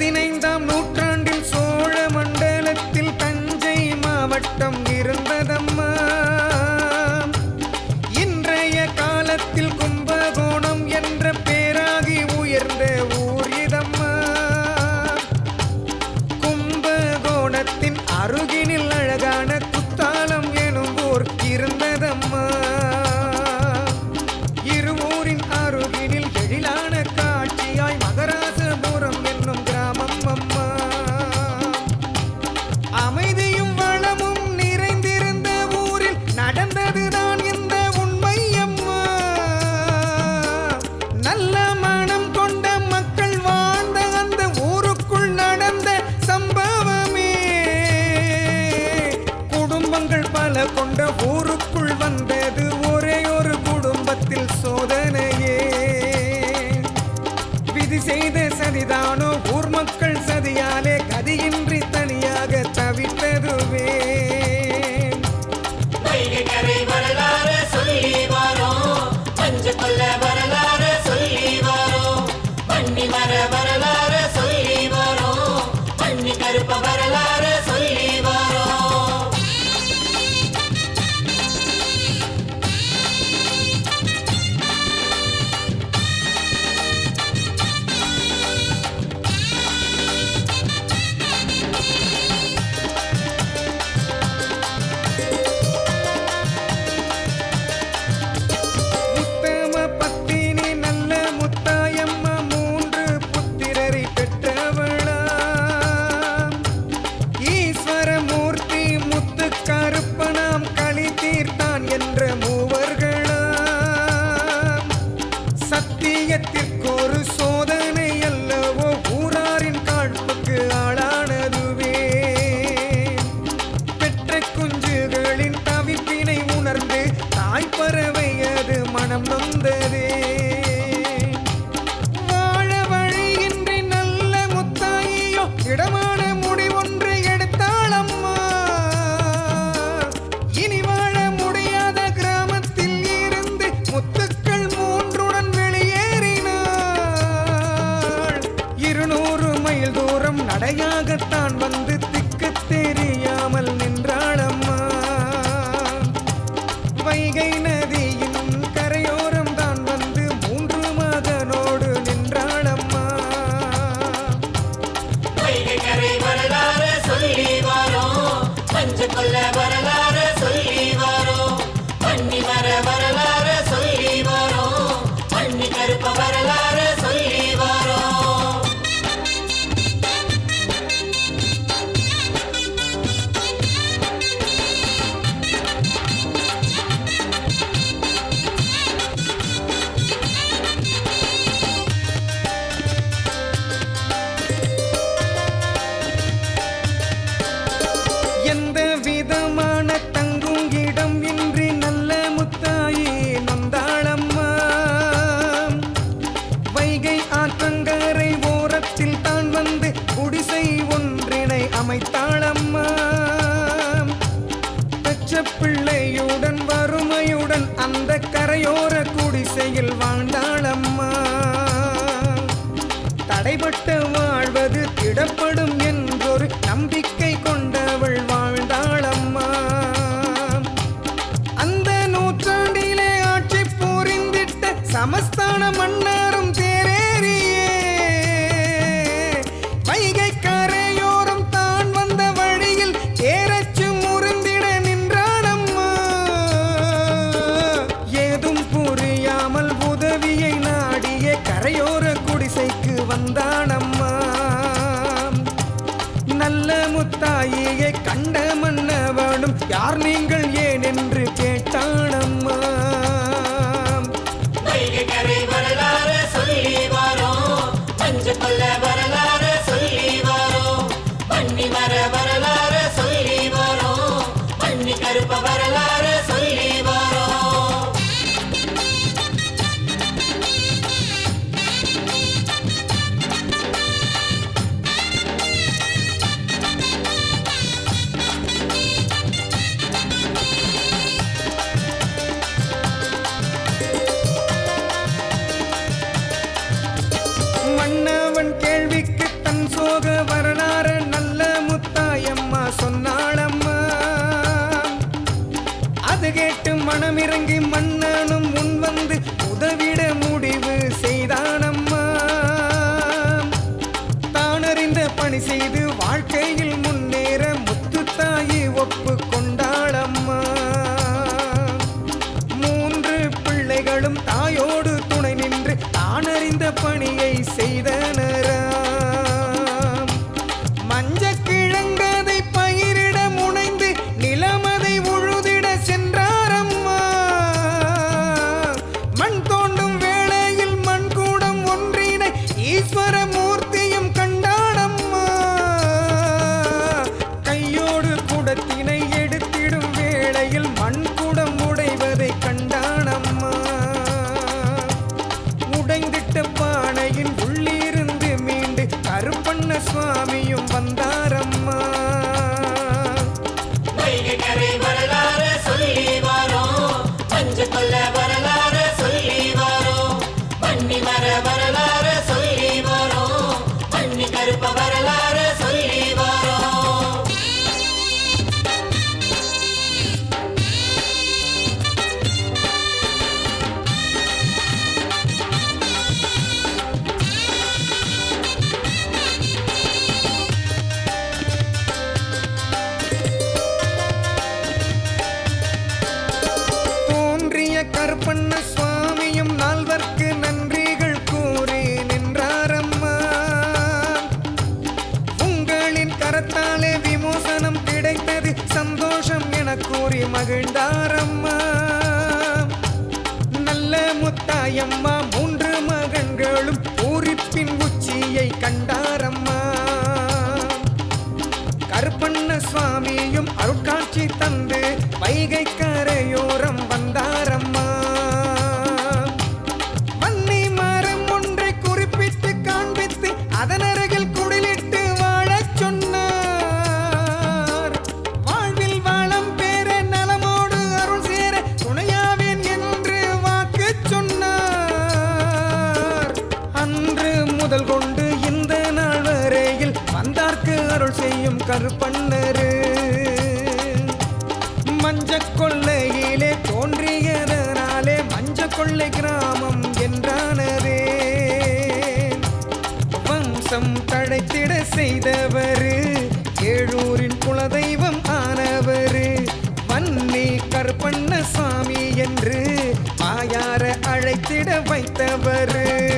பதினைந்தாம் நூற்றாண்டில் சோழ மண்டலத்தில் தஞ்சை மாவட்டம் இருந்ததம்மா இன்றைய காலத்தில் கும்பகோணம் என்ற பேராகி உயர்ந்த ஊர் இதம்மா கும்பகோணத்தின் அருகினில் அழகான குத்தாலம் எனும் ஊர் இருந்ததம்மா இருவூரின் அருகினில் எழிலான காட்சியாய் மகராசபுரம் என்னும் கிராமம் அம்மா அமைதியும் வளமும் நிறைந்திருந்த ஊரில் நடந்ததுதான் இந்த உண்மை அம்மா நல்ல மனம் கொண்ட மக்கள் வாழ்ந்த அந்த ஊருக்குள் நடந்த சம்பவமே குடும்பங்கள் பல கொண்ட ஊருக்குள் வந்தது ஒரே ஒரு குடும்பத்தில் சோதனையே விதி செய்த சதிதானோ ஊர் மக்கள் சதியாலே கதியின்றி தனியாக தவித்ததுவே வைகை கரை வரலாறு சொல்லி வாரோம் பஞ்சு கொல்ல வரலாறு சொல்லி வாரோம் பண்ணி மர வரலாறு சொல்லி வாரோம் பண்ணி கருப்ப வரலாறு சொல்லி வாரோம் உத்தம பத்தினி நல்ல முத்தாயம்மா மூன்று புத்திரரை பெற்றவளாம் ஈஸ்வரமூர்த்தி முத்து கருப்பனாம் களி தீர்த்தான் என்ற மூவர்களாம் சத்தியத்திற்கொரு சோதனை அல்லவோ ஊராரின் காழ்ப்புக்கு ஆளானதுவே பெற்ற குஞ்சுகளின் தவிப்பினை உணர்ந்து தாய் பறவை அது மனம் நொந்ததே வாழ வழியின்றி நல்ல முத்தாயியோ இடமான முடிவொன்று எடுத்தாள் அம்மா இனி வாழ முடியாத கிராமத்தில் இருந்து முத்துக்கள் மூன்றுடன் வெளியேறினாள் இருநூறு மைல் தூரம் நடையாகத்தான் வந்து திக்கு தெரியாமல் நின்றாளம்மா வைகை நதியின் கரையோரம் தான் வந்து மூன்று மகனோடு நின்றாளம்மா வைகை கரை வரலாறு சொல்லி வாரோம் பஞ்சு கொல்ல வரலாறு சொல்லி வாரோம் பண்ணி மர வரலாறு சொல்லி வாரோம் பண்ணி கருப்ப வரலாறு சொல்லி வாரோம் எந்த விதமான தங்கும் இடம் இன்றி நல்ல முத்தாயி நந்தாளம்மா வைகை ஆற்றங்கரை ஓரத்தில் தான் வந்து குடிசை ஒன்றினை அமைத்தாளம்மா பெற்ற பிள்ளையுடன் வறுமையுடன் அந்த கரையோர குடிசையில் வாழ்ந்தாளம்மா தடைபட்ட வாழ்வது திடப்படும் என்றொரு நம்பிக்கை கொண்டவள் வாழ்ந்தாளம்மா அந்த நூற்றாண்டிலே ஆட்சி புரிந்திட்ட சமஸ்தான மன்னாரும் தேரேறியே வைகை கரையோரம் தான் வந்த வழியில் தேரச்சு முறிந்திட நின்றாளம்மா ஏதும் புரியாமல் உதவியை நாடிய கரையோர குடிசைக்கு வந்தானம்மா நல்ல முத்தாயியை கண்ட மன்னவனும் யார் நீங்கள் ஏன் என்று கேட்டானம்மா வைகை கரை வரலாறு சொல்லி வாரோம் பஞ்சு கொல்ல வரலாறு சொல்லி வாரோம் பண்ணி மர வரலாறு சொல்லி வாரோம் பண்ணி கருப்ப வரலாறு சொல்லி வாரோம் பண்ணி மர வரலாறு சொல்லி வரோம் பண்ணி கருப்ப வரலாறு சொல்லி வரோம் தோன்றிய கருப்பண்ண சுவாமியும் நால்வர்க்கு நன்றிகள் கூறி நின்றாரம்மா உங்களின் கரத்தாலே விமோசனம் கிடைத்தது சந்தோஷம் என கூறி மகிழ்ந்தாரம்மா நல்ல முத்தாயம்மா மூன்று மகன்களும் பூரிப்பின் உச்சியை கண்டாரம்மா கருப்பண்ண சுவாமியும் அருட்காட்சி தந்து வைகை கரையோரம் வந்தாரம்மா வன்னி மரம் ஒன்றை குறிப்பிட்டு காண்பித்து அதன் அருகில் குடிலிட்டு வாழச் சொன்னார் வாழ்வில் வளம் பெற நலமோடு அருள் சேர துணையாவேன் என்று வாக்கு சொன்னார் அன்று முதல் கொண்டு இந்த நாள் வரையில் வந்தார்க்கு அருள் செய்யும் கருப்பண்ணரு மஞ்ச கொள்ளையிலே தோன்றியதனாலே மஞ்ச கொள்ளை கிராமம் என்றானதே வம்சம் தழைத்திட செய்தவரு ஏழூரின் குலதெய்வம் ஆனவரு வன்னி கருப்பண்ண சாமி என்று மாயார அழைத்திட வைத்தவரு